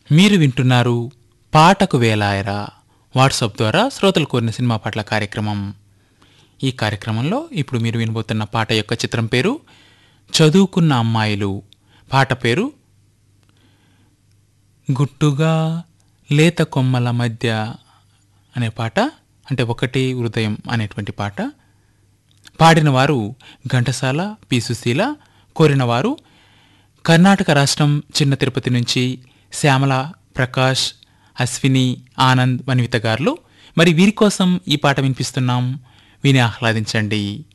మీరు వింటున్నారు పాటకు వేలాయరా వాట్సాప్ ద్వారా శ్రోతలు కోరిన సినిమా పాటల కార్యక్రమం ఈ కార్యక్రమంలో ఇప్పుడు మీరు వినబోతున్న పాట యొక్క చిత్రం పేరు చదువుకున్న అమ్మాయిలు పాట పేరు గుట్టుగా లేత కొమ్మల మధ్య అనే పాట అంటే ఒకటే హృదయం అనేటువంటి పాట పాడిన వారు ఘంటసాల పి సుశీల కోరిన వారు కర్ణాటక రాష్ట్రం చిన్న తిరుపతి నుంచి శ్యామల ప్రకాష్ అశ్విని ఆనంద్ వనివిత గారులు మరి వీరి కోసం ఈ పాట వినిపిస్తున్నాం విని ఆహ్లాదించండి